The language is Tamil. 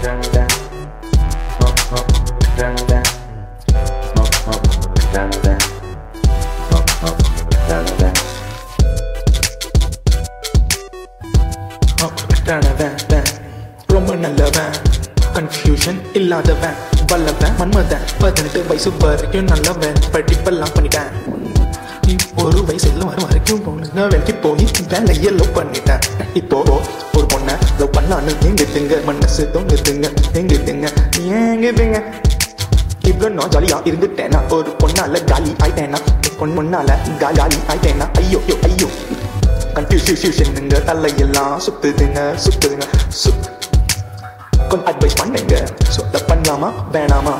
ரொம்ப நல்லவன் கன்ஃபியூஷன் இல்லாதவன் வல்லவன் மன்மதன் பதினெட்டு வயசு வரைக்கும் நல்லவன் படிப்பெல்லாம் பண்ணிட்டேன் ஒரு வயசுல வர வரைக்கும் பொண்ணுங்க வேலைக்கு போய் வேலையை லவ் பண்ணிட்டேன் இப்போ ஒரு பொண்ணை லவ் பண்ணலான்னு எங்குதுங்க மனசு தோங்குதுங்க எங்குதுங்க ஏங்குதுங்க இவ்வளோ நான் ஜாலியா இருந்துட்டேனா ஒரு பொண்ணால காலி ஆயிட்டேனா பொண்ணு பொண்ணால காலி காலி ஆயிட்டேனா ஐயோ ஐயோ ஐயோ கன்ஃபியூஷனுங்க தலையெல்லாம் சுத்துதுங்க சுத்துதுங்க சுத் கொஞ்சம் அட்வைஸ் பண்ணுங்க சொத்த பண்ணலாமா வேணாமா